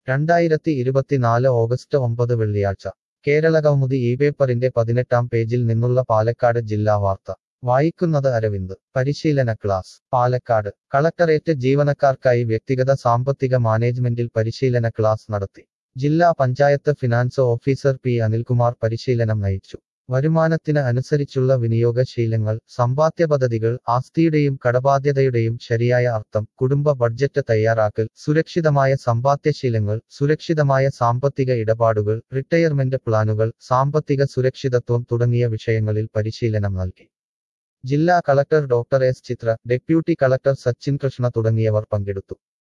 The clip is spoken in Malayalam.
രണ്ടായിരത്തി ഇരുപത്തിനാല് ഓഗസ്റ്റ് ഒമ്പത് വെള്ളിയാഴ്ച കേരളകൗമുദി ഈ പേപ്പറിന്റെ പതിനെട്ടാം പേജിൽ നിന്നുള്ള പാലക്കാട് ജില്ലാ വാർത്ത വായിക്കുന്നത് അരവിന്ദ് പരിശീലന ക്ലാസ് പാലക്കാട് കളക്ടറേറ്റ് ജീവനക്കാർക്കായി വ്യക്തിഗത സാമ്പത്തിക മാനേജ്മെന്റിൽ പരിശീലന ക്ലാസ് നടത്തി ജില്ലാ panchayat finance officer P Anilkumar പരിശീലനം നയിച്ചു വരുമാനത്തിന് അനുസരിച്ചുള്ള വിനിയോഗ ശീലങ്ങൾ സമ്പാദ്യ പദ്ധതികൾ ആസ്തിയുടെയും കടബാധ്യതയുടെയും ശരിയായ അർത്ഥം കുടുംബ ബഡ്ജറ്റ് തയ്യാറാക്കൽ സുരക്ഷിതമായ സമ്പാദ്യശീലങ്ങൾ സുരക്ഷിതമായ സാമ്പത്തിക ഇടപാടുകൾ റിട്ടയർമെന്റ് പ്ലാനുകൾ സാമ്പത്തിക സുരക്ഷിതത്വം തുടങ്ങിയ വിഷയങ്ങളിൽ പരിശീലനം നൽകി ജില്ലാ collector doctor S Chithra deputy collector Sachin Krishna തുടങ്ങിയവർ പങ്കെടുത്തു